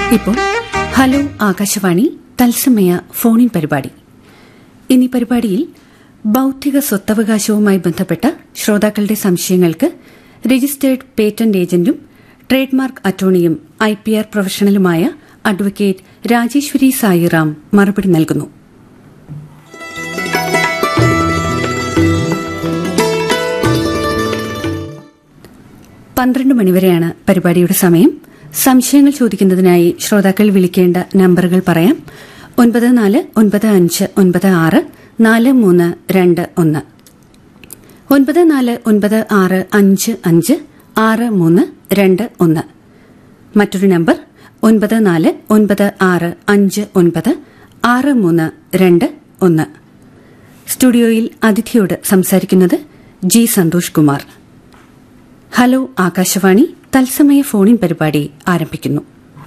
ഇപ്പോൾ ഹലോ ആകാശവാണി തത്സമയ ഫോണിൻ പരിപാടി ഇന്നീ പരിപാടിയിൽ ബൌദ്ധിക സ്വത്തവകാശവുമായി ബന്ധപ്പെട്ട ശ്രോതാക്കളുടെ സംശയങ്ങൾക്ക് രജിസ്റ്റേർഡ് പേറ്റന്റ് ഏജന്റും ട്രേഡ് മാർക്ക് അറ്റോർണിയും ഐ പി ആർ പ്രൊഫഷണലുമായ അഡ്വക്കേറ്റ് രാജേശ്വരി സായിറാം മറുപടി നൽകുന്നു പന്ത്രണ്ട് മണിവരെയാണ് പരിപാടിയുടെ സമയം സംശയങ്ങൾ ചോദിക്കുന്നതിനായി ശ്രോതാക്കൾ വിളിക്കേണ്ട നമ്പറുകൾ പറയാം ഒൻപത് നാല് ഒൻപത് അഞ്ച് ഒൻപത് ആറ് നാല് മൂന്ന് രണ്ട് ഒന്ന് ഒൻപത് നാല് ഒൻപത് ആറ് അഞ്ച് അഞ്ച് ആറ് മൂന്ന് രണ്ട് ഒന്ന് മറ്റൊരു നമ്പർ ഒൻപത് നാല് ഒൻപത് ആറ് അഞ്ച് ഒൻപത് ആറ് മൂന്ന് രണ്ട് ഒന്ന് സ്റ്റുഡിയോയിൽ അതിഥിയോട് സംസാരിക്കുന്നത് ജി സന്തോഷ് കുമാർ ഹലോ ആകാശവാണി തത്സമയ ഫോണിൻ പരിപാടി ആരംഭിക്കുന്നു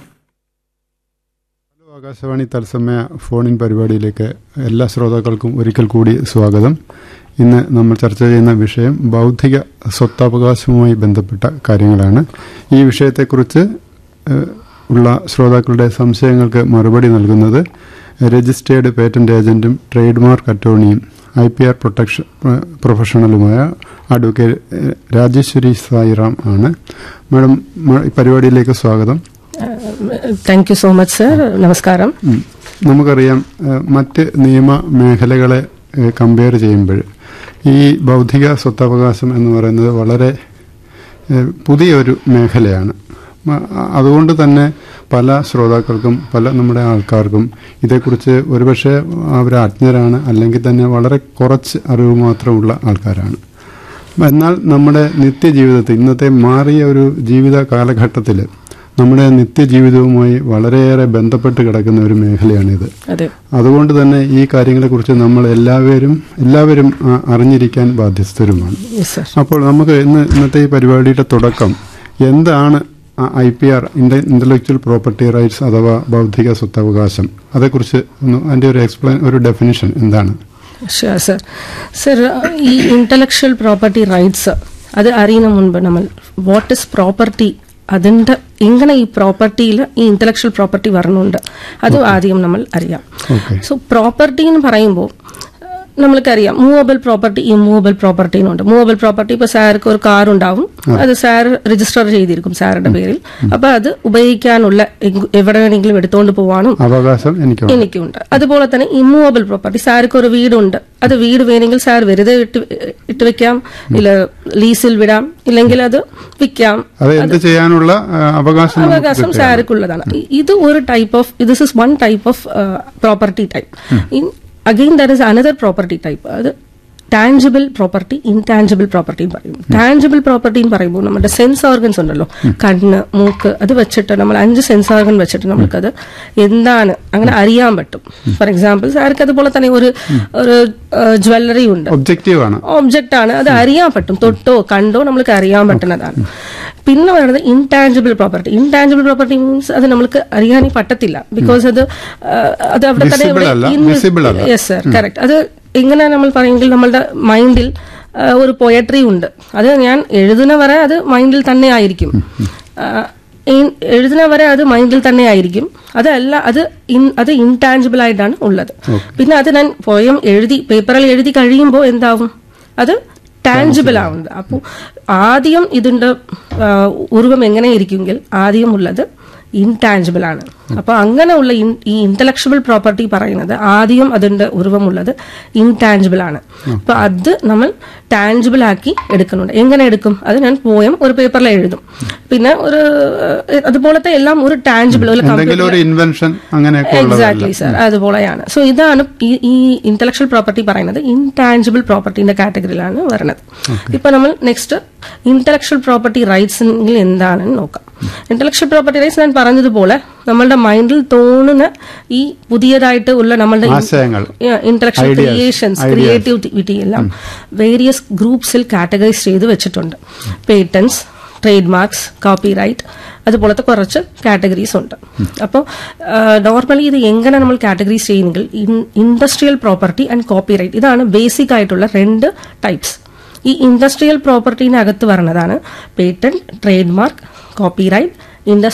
ഹലോ ആകാശവാണി തത്സമയ ഫോണിൻ പരിപാടിയിലേക്ക് എല്ലാ ശ്രോതാക്കൾക്കും ഒരിക്കൽ കൂടി സ്വാഗതം ഇന്ന് നമ്മൾ ചർച്ച ചെയ്യുന്ന വിഷയം ബൗദ്ധിക സ്വത്തവകാശവുമായി ബന്ധപ്പെട്ട കാര്യങ്ങളാണ് ഈ വിഷയത്തെക്കുറിച്ച് ഏഹ്, ഉള്ള ശ്രോതാക്കളുടെ സംശയങ്ങൾക്ക് മറുപടി നൽകുന്നത് രജിസ്റ്റേർഡ് പേറ്റന്റ് ഏജന്റും ട്രേഡ് മാർക്ക് അറ്റോർണിയും ഐ പി ആർ പ്രൊട്ടക്ഷൻ ഏഹ്, പ്രൊഫഷണലുമായ അഡ്വക്കേറ്റ് ഏഹ്, രാജേശ്വരി സായിറാം ആണ് മാഡം മ- ഈ പരിപാടിയിലേക്ക് സ്വാഗതം thank you so much sir നമസ്കാരം ഉം. നമുക്കറിയാം ഏഹ്, മറ്റ് നിയമ മേഖലകളെ കമ്പയർ ചെയ്യുമ്പോൾ ഈ ബൗദ്ധിക സ്വത്തവകാശം എന്ന് പറയുന്നത് വളരെ ഏഹ്, പുതിയൊരു മേഖലയാണ് മ- അതുകൊണ്ട് തന്നെ പല ശ്രോതാക്കൾക്കും പല നമ്മുടെ ആൾക്കാർക്കും ഇതേക്കുറിച്ച് ഒരുപക്ഷെ അവർ അജ്ഞരാണ് അല്ലെങ്കിൽ തന്നെ വളരെ കുറച്ച് അറിവ് മാത്രമുള്ള ആൾക്കാരാണ് എന്നാൽ നമ്മുടെ നിത്യജീവിതത്തിൽ ഇന്നത്തെ മാറിയ ഒരു ജീവിത കാലഘട്ടത്തിൽ നമ്മുടെ നിത്യജീവിതവുമായി വളരെയേറെ ബന്ധപ്പെട്ട് കിടക്കുന്ന ഒരു മേഖലയാണിത് അതെ അതുകൊണ്ട് തന്നെ ഈ കാര്യങ്ങളെക്കുറിച്ച് നമ്മൾ എല്ലാവരും എല്ലാവരും ആ, അറിഞ്ഞിരിക്കാൻ ബാധ്യസ്ഥരുമാണ് യെസ് സർ അപ്പോൾ നമുക്ക് ഇന്ന് ഇന്നത്തെ ഈ പരിപാടിയുടെ തുടക്കം എന്താണ് I P R intellectual property rights അഥവാ ബൗദ്ധിക സ്വത്തവകാശം അതേക്കുറിച്ച് ഒന്ന് അതിന്റെ ഒരു എക്സ്പ്ലെയിൻ ഒരു ഡെഫിനിഷൻ എന്താണ് ഷുവർ സർ സർ ഈ ഇന്റലക്ച്വൽ പ്രോപ്പർട്ടി റൈറ്റ്സ് അത് അറിയുന്ന മുൻപ് നമ്മൾ വാട്ട് ഇസ് പ്രോപ്പർട്ടി അതിന്റെ എങ്ങനെ ഈ പ്രോപ്പർട്ടിയിൽ ഈ ഇന്റലക്ച്വൽ പ്രോപ്പർട്ടി വരണുണ്ട് അത് ആദ്യം നമ്മൾ അറിയാം ഓക്കെ സോ പ്രോപ്പർട്ടി എന്ന് പറയുമ്പോൾ നമ്മൾക്കറിയാം മൂവബിൾ പ്രോപ്പർട്ടി ഇമ്മൂവബിൾ പ്രോപ്പർട്ടി എന്നുണ്ട് മൂവബിൾ പ്രോപ്പർട്ടി ഇപ്പൊ സാർക്ക് ഒരു കാർ ഉണ്ടാവും അത് സാർ രജിസ്റ്റർ ചെയ്തിരിക്കും സാറുടെ പേരിൽ അപ്പൊ അത് ഉപയോഗിക്കാനുള്ള എങ് എവിടെ വേണമെങ്കിലും എടുത്തുകൊണ്ട് പോവാനും അവകാശം എനിക്കുണ്ട് എനിക്കുണ്ട് അതുപോലെ തന്നെ ഇമ്മൂവബിൾ പ്രോപ്പർട്ടി സാർക്ക് ഒരു വീടുണ്ട് അത് വീട് വേണമെങ്കിൽ സാർ വെറുതെ ഇട്ട് ഇട്ട് വെക്കാം ഇല്ല ലീസിൽ വിടാം ഇല്ലെങ്കിൽ അത് വിൽക്കാം അത് എന്ത് ചെയ്യാനുള്ള ആ, അവകാശം നമുക്ക് അവകാശം കിട്ടുകയാണ്. സാർക്കുള്ളതാണ് ഇ- ഇത് ഒരു type of this is one type of property type again there is another property type അത് ടാഞ്ചിബിൾ പ്രോപ്പർട്ടി ഇൻടാഞ്ചിബിൾ പ്രോപ്പർട്ടി എന്ന് പറയും ടാഞ്ചിബിൾ പ്രോപ്പർട്ടി എന്ന് പറയുമ്പോൾ നമ്മുടെ സെൻസ് ഓർഗൻസ് ഉണ്ടല്ലോ കണ്ണ് മൂക്ക് അത് വെച്ചിട്ട് നമ്മൾ അഞ്ച് സെൻസ് ഓർഗൻ വെച്ചിട്ട് നമുക്കത് എന്താണ് അങ്ങനെ അറിയാൻ പറ്റും ഫോർ എക്സാമ്പിൾ സാർക്ക് അതുപോലെ തന്നെ ഒരു ഒരു ജ്വല്ലറി ഉണ്ട് ഒബ്ജക്റ്റീവ് ആണ് ഒബ്ജക്റ്റ് ആണ് അത് അറിയാൻ പറ്റും തൊട്ടോ കണ്ടോ നമ്മൾക്ക് അറിയാൻ പറ്റുന്നതാണ് പിന്നെ പറയുന്നത് intangible property intangible property means അത് നമ്മൾക്ക് അറിയാനേ പറ്റത്തില്ല ബിക്കോസ് അത് ആ, അത് അവിടെ തന്നെ Visible അല്ല, visible അല്ല. യെസ് സർ കറക്റ്റ് അത് എങ്ങനെ നമ്മൾ പറയുമെങ്കിൽ നമ്മളുടെ മൈൻഡിൽ ഒരു പൊയട്രി ഉണ്ട് അത് ഞാൻ എഴുതുന്ന വരെ അത് മൈൻഡിൽ തന്നെ ആയിരിക്കും ആ, ഇൻ- എഴുതുന്ന വരെ അത് മൈൻഡിൽ തന്നെ ആയിരിക്കും അതല്ല അത് ഇൻ- അത് ഇൻടാഞ്ചിബിൾ ആയിട്ടാണ് ഉള്ളത് പിന്നെ അത് ഞാൻ പോയം എഴുതി പേപ്പറിൽ എഴുതി കഴിയുമ്പോൾ എന്താവും അത് ടാഞ്ചിബിൾ ആവുന്നത് അപ്പോൾ ആദ്യം ഇതിന്റെ ആ, ഉരുവം എങ്ങനെ ഇരിക്കുമെങ്കിൽ ആദ്യം ഉള്ളത് ഇൻടാഞ്ചിബിൾ ആണ് അപ്പൊ അങ്ങനെയുള്ള ഇൻ- ഈ ഇന്റലക്ച്വൽ പ്രോപ്പർട്ടി പറയുന്നത് ആദ്യം അതിന്റെ ഉരുവമുള്ളത് ഇൻടാഞ്ചിബിൾ ആണ് അപ്പൊ അത് നമ്മൾ ടാഞ്ചിബിൾ ആക്കി എടുക്കുന്നുണ്ട് എങ്ങനെ എടുക്കും അത് ഞാൻ പോയം ഒരു പേപ്പറിൽ എഴുതും പിന്നെ ഒരു ഏഹ്, അതുപോലത്തെ എല്ലാം ഒരു ടാഞ്ചിബിൾ ഒരു എന്തെങ്കിലും ഒരു ഇൻവെൻഷൻ അങ്ങനെയൊക്കെ ഉള്ളതല്ല എക്സാക്ട്ലി സർ അതുപോലെയാണ് സോ ഇതാണ് ഈ ഈ ഇന്റലക്ച്വൽ പ്രോപ്പർട്ടി പറയുന്നത് ഇൻടാഞ്ചിബിൾ പ്രോപ്പർട്ടിന്റെ കാറ്റഗറിയിലാണ് വരുന്നത് ഇപ്പൊ നമ്മൾ നെക്സ്റ്റ് ഇന്റലക്ച്വൽ പ്രോപ്പർട്ടി റൈറ്റ്സ് എന്താണെന്ന് നോക്കാം ഇന്റലക്ച്വൽ പ്രോപ്പർട്ടി റൈറ്റ്സ് ഞാൻ പറഞ്ഞതുപോലെ നമ്മളുടെ മൈൻഡിൽ തോന്നുന്ന ഈ പുതിയതായിട്ട് ഉള്ള നമ്മളുടെ ആശയങ്ങൾ intellectual Ideas, creations ideas. Creativity എല്ലാം വേരിയസ് ഗ്രൂപ്പ്സിൽ കാറ്റഗറൈസ് ചെയ്ത് വെച്ചിട്ടുണ്ട് പേറ്റൻസ് ട്രേഡ് മാർക്സ് കോപ്പിറൈറ്റ് അതുപോലത്തെ കുറച്ച് കാറ്റഗറീസ് ഉണ്ട് അപ്പോൾ നോർമലി ഇത് എങ്ങനെ നമ്മൾ കാറ്റഗറൈസ് ചെയ്യുന്നെങ്കിൽ ഇൻഡസ്ട്രിയൽ പ്രോപ്പർട്ടി ആൻഡ് കോപ്പിറൈറ്റ് ഇതാണ് ബേസിക് ആയിട്ടുള്ള രണ്ട് ടൈപ്സ് ഈ ഇൻഡസ്ട്രിയൽ പ്രോപ്പർട്ടിനകത്ത് വരുന്നതാണ് patent trade mark copyright industry